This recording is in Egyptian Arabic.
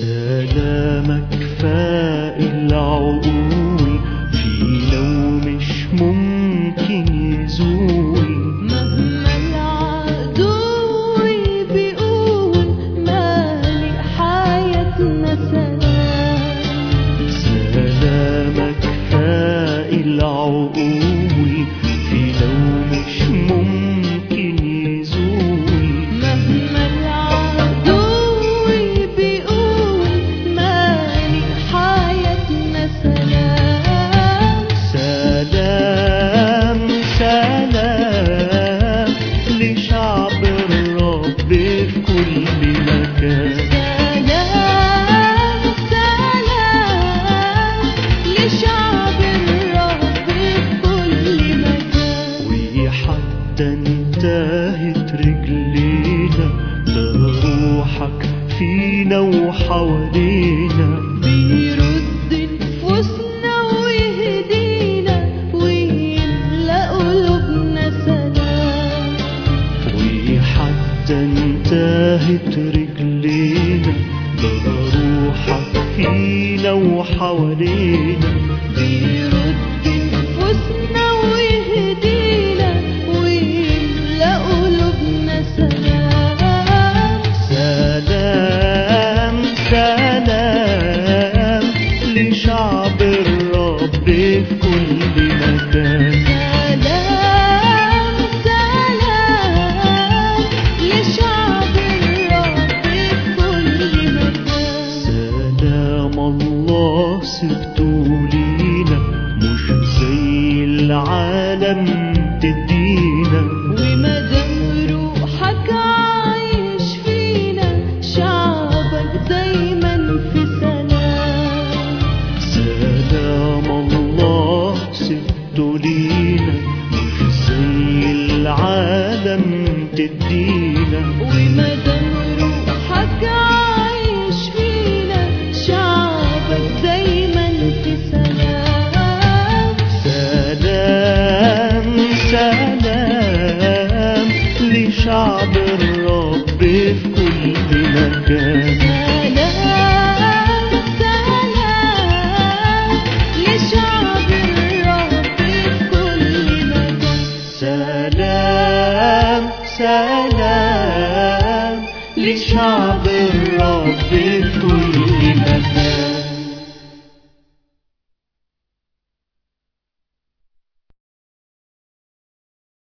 سلامك فاق العقول في لو مش ممكن يزول مهما العدو بيقول مالي حياتنا سلام سلامك فاق العقول في لو مش ممكن يزول مهما العدو بيقول مالي حياتنا سلام سلام سلام لشعب الرب في كل مكان سلام سلام لشعب الرب في كل مكان وحتى انتهت رجلينا لروحك فينا وحوالينا بيرد نفوسنا ويهدينا ويملأ قلوبنا سلام وحتى انتهت رجلينا لروحك فينا وحوالينا بيرد نفوسنا ويهدينا ويملأ قلوبنا سلام سلام سلام لشعب الرب في كل مكان سلام سلام لشعب الرب في كل مكان سلام الله سبته لينا مش زي العالم تدينا ومدام روحك عايش فينا شعبك دايما في سلام سلام الله سبته لينا مش زي العالم تدينا ومدام روحك عايش فينا شعبك دايما في سلام سلام سلام لشعب الرب في كل مكان سلام سلام لشعب الرب في كل مكان سلام سلام لشعب الرب في كل